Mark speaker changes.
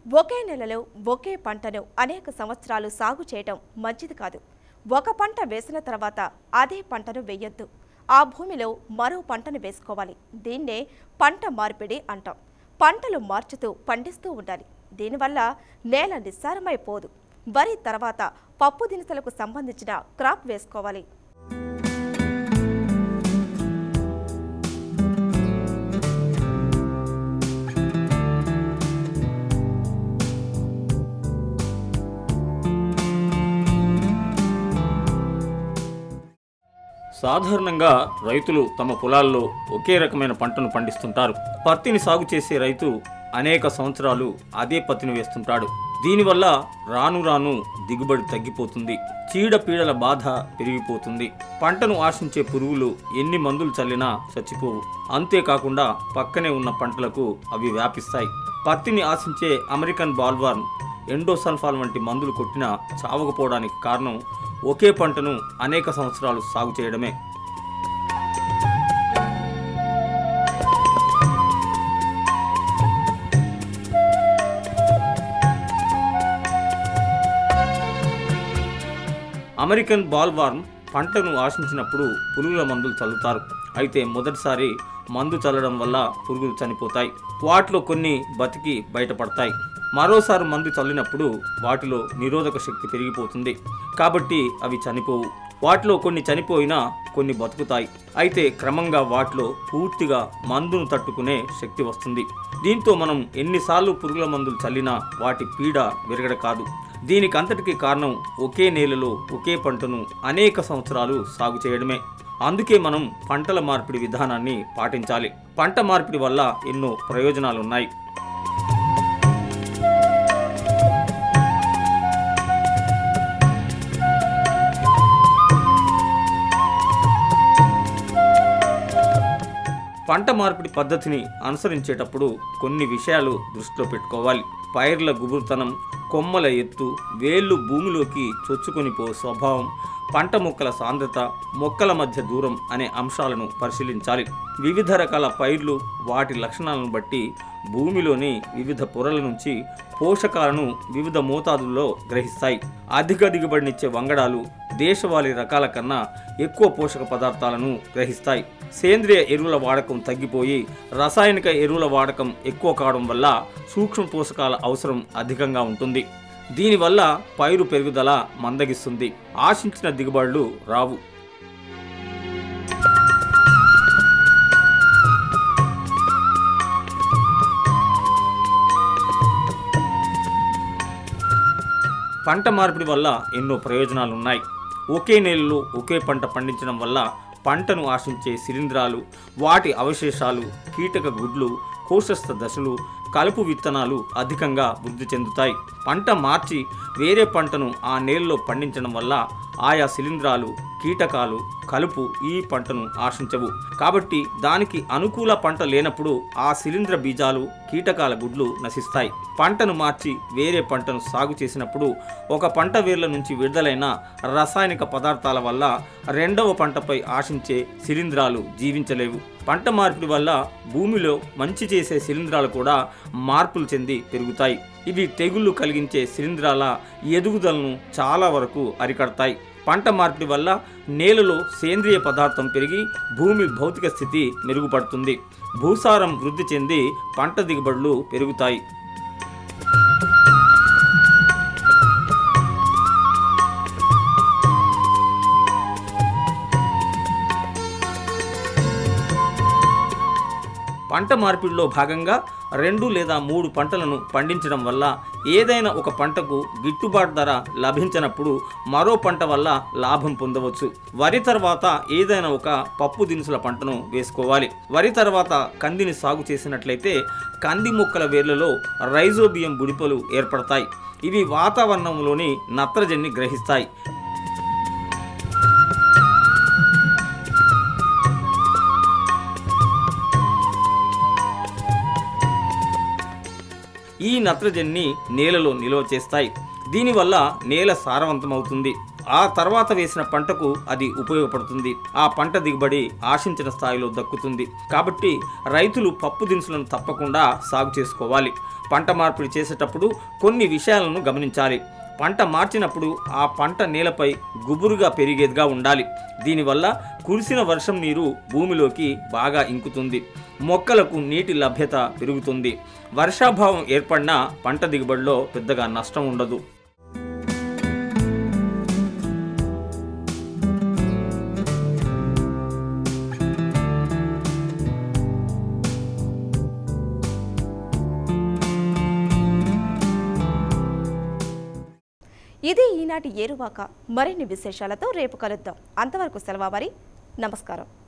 Speaker 1: ఒకే నెలలో ఒకే పంటను అనేక సంవత్సరాలు సాగు చేయటం మంచిది కాదు ఒక పంట వేసిన తర్వాత అదే పంటను వేయొద్దు ఆ భూమిలో మరో పంటను వేసుకోవాలి దీన్నే పంట మార్పిడి అంటాం పంటలు మార్చుతూ పండిస్తూ ఉండాలి దీనివల్ల నేల నిస్సారమైపోదు వరి తర్వాత పప్పు దినుసులకు సంబంధించిన క్రాప్ వేసుకోవాలి
Speaker 2: సాధారణంగా రైతులు తమ పొలాల్లో ఒకే రకమైన పంటను పండిస్తుంటారు పత్తిని సాగు చేసే రైతు అనేక సంవత్సరాలు అదే పత్తిని వేస్తుంటాడు దీనివల్ల రాను రాను దిగుబడి తగ్గిపోతుంది చీడ పీడల బాధ పెరిగిపోతుంది పంటను ఆశించే పురుగులు ఎన్ని మందులు చల్లినా చచ్చిపోవు అంతేకాకుండా పక్కనే ఉన్న పంటలకు అవి వ్యాపిస్తాయి పత్తిని ఆశించే అమెరికన్ బాల్వార్మ్ ఎండోసల్ఫాల్ వంటి మందులు కొట్టినా చావకపోవడానికి కారణం ఒకే పంటను అనేక సంవత్సరాలు సాగు చేయడమే అమెరికన్ బాల్వార్మ్ పంటను ఆశించినప్పుడు పురుగుల మందులు చల్లుతారు అయితే మొదటిసారి మందు చల్లడం వల్ల పురుగులు చనిపోతాయి వాటిలో కొన్ని బతికి బయటపడతాయి మరోసారి మందు చల్లినప్పుడు వాటిలో నిరోధక శక్తి పెరిగిపోతుంది కాబట్టి అవి చనిపోవు వాటిలో కొన్ని చనిపోయినా కొన్ని బతుకుతాయి అయితే క్రమంగా వాటిలో పూర్తిగా మందును తట్టుకునే శక్తి వస్తుంది దీంతో మనం ఎన్నిసార్లు పురుగుల మందులు చల్లినా వాటి పీడ విరగడ కాదు దీనికి అంతటికీ కారణం ఒకే నేలలో ఒకే పంటను అనేక సంవత్సరాలు సాగు చేయడమే అందుకే మనం పంటల మార్పిడి విధానాన్ని పాటించాలి పంట మార్పిడి వల్ల ఎన్నో ప్రయోజనాలున్నాయి పంట మార్పిడి పద్ధతిని అనుసరించేటప్పుడు కొన్ని విషయాలు దృష్టిలో పెట్టుకోవాలి పైర్ల గుబురుతనం కొమ్మల ఎత్తు వేళ్ళు భూమిలోకి చొచ్చుకొని పో స్వభావం పంట మొక్కల సాంద్రత మొక్కల మధ్య దూరం అనే అంశాలను పరిశీలించాలి వివిధ రకాల పైర్లు వాటి లక్షణాలను బట్టి భూమిలోని వివిధ పొరల నుంచి పోషకాలను వివిధ మోతాదుల్లో గ్రహిస్తాయి అధిక దిగుబడినిచ్చే వంగడాలు దేశవాళీ రకాల కన్నా ఎక్కువ పోషక పదార్థాలను గ్రహిస్తాయి సేంద్రియ ఎరువుల వాడకం తగ్గిపోయి రసాయనిక ఎరువుల వాడకం ఎక్కువ కావడం వల్ల సూక్ష్మ పోషకాల అవసరం అధికంగా ఉంటుంది దీనివల్ల పైరు పెరుగుదల మందగిస్తుంది ఆశించిన దిగుబడులు రావు పంట మార్పిడి వల్ల ఎన్నో ప్రయోజనాలు ఉన్నాయి ఒకే నేలలో ఒకే పంట పండించడం వల్ల పంటను ఆశించే శిలీంధ్రాలు వాటి అవశేషాలు కీటక గుడ్లు కోశస్థ దశలు కలుపు విత్తనాలు అధికంగా వృద్ధి చెందుతాయి పంట మార్చి వేరే పంటను ఆ నేలలో పండించడం వల్ల ఆయా శిలీంధ్రాలు కీటకాలు కలుపు ఈ పంటను ఆశించవు కాబట్టి దానికి అనుకూల పంట లేనప్పుడు ఆ శిలీంధ్ర బీజాలు కీటకాల గుడ్లు నశిస్తాయి పంటను మార్చి వేరే పంటను సాగు చేసినప్పుడు ఒక పంట వేర్ల నుంచి విడుదలైన రసాయనిక పదార్థాల వల్ల రెండవ పంటపై ఆశించే శిలీంధ్రాలు జీవించలేవు పంట మార్పిడి వల్ల భూమిలో మంచి చేసే శిలీంధ్రాలు కూడా మార్పులు చెంది పెరుగుతాయి ఇవి తెగుళ్ళు కలిగించే శిలీంధ్రాల ఎదుగుదలను చాలా వరకు అరికడతాయి పంట మార్పిడి వల్ల నేలలో సేంద్రియ పదార్థం పెరిగి భూమి భౌతిక స్థితి మెరుగుపడుతుంది భూసారం వృద్ధి చెంది పంట దిగుబడులు పెరుగుతాయి పంట మార్పిడిలో భాగంగా రెండు లేదా మూడు పంటలను పండించడం వల్ల ఏదైనా ఒక పంటకు గిట్టుబాటు ధర లభించినప్పుడు మరో పంట వల్ల లాభం పొందవచ్చు వరి తర్వాత ఏదైనా ఒక పప్పు దినుసుల పంటను వేసుకోవాలి వరి తర్వాత కందిని సాగు చేసినట్లయితే కంది మొక్కల వేర్లలో రైజోబియం బుడిపలు ఏర్పడతాయి ఇవి వాతావరణంలోని నత్రజనిని గ్రహిస్తాయి ఈ నత్రజనిని నేలలో నిల్వ చేస్తాయి దీనివల్ల నేల సారవంతమవుతుంది ఆ తర్వాత వేసిన పంటకు అది ఉపయోగపడుతుంది ఆ పంట దిగుబడి ఆశించిన స్థాయిలో దక్కుతుంది కాబట్టి రైతులు పప్పు దినుసులను తప్పకుండా సాగు చేసుకోవాలి పంట మార్పిడి చేసేటప్పుడు కొన్ని విషయాలను గమనించాలి పంట మార్చినప్పుడు ఆ పంట నేలపై గుబురుగా పెరిగేదిగా ఉండాలి దీనివల్ల కురిసిన వర్షం నీరు భూమిలోకి బాగా ఇంకుతుంది మొక్కలకు నీటి లభ్యత పెరుగుతుంది వర్షాభావం ఏర్పడినా పంట దిగుబడిలో పెద్దగా నష్టం ఉండదు
Speaker 1: ఇది ఈనాటి ఏరువాక మరిన్ని విశేషాలతో రేపు కలుద్దాం అంతవరకు సెలవు మరి నమస్కారం